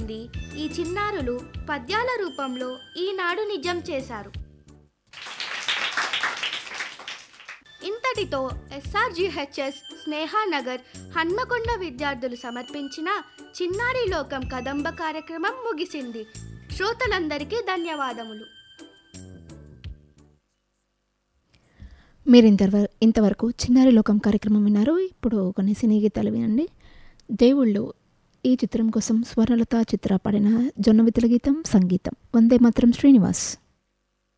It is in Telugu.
మంది ఈ చిన్నారులు పద్యాల రూపంలో ఈనాడు నిజం చేశారు ఇంతటితో ఎస్ఆర్జిహెచ్ఎస్ స్నేహానగర్ హన్మకొండ విద్యార్థులు సమర్పించిన చిన్నారి లోకం కదంబ కార్యక్రమం ముగిసింది శ్రోతలందరికీ ధన్యవాదములు మీరు ఇంతవర ఇంతవరకు చిన్నారి లోకం కార్యక్రమం విన్నారు ఇప్పుడు కొన్ని సినీ గీతాలు వినండి దేవుళ్ళు ఈ చిత్రం కోసం స్వర్ణలత చిత్ర పాడిన జొన్నవితుల గీతం సంగీతం వందే మాత్రం శ్రీనివాస్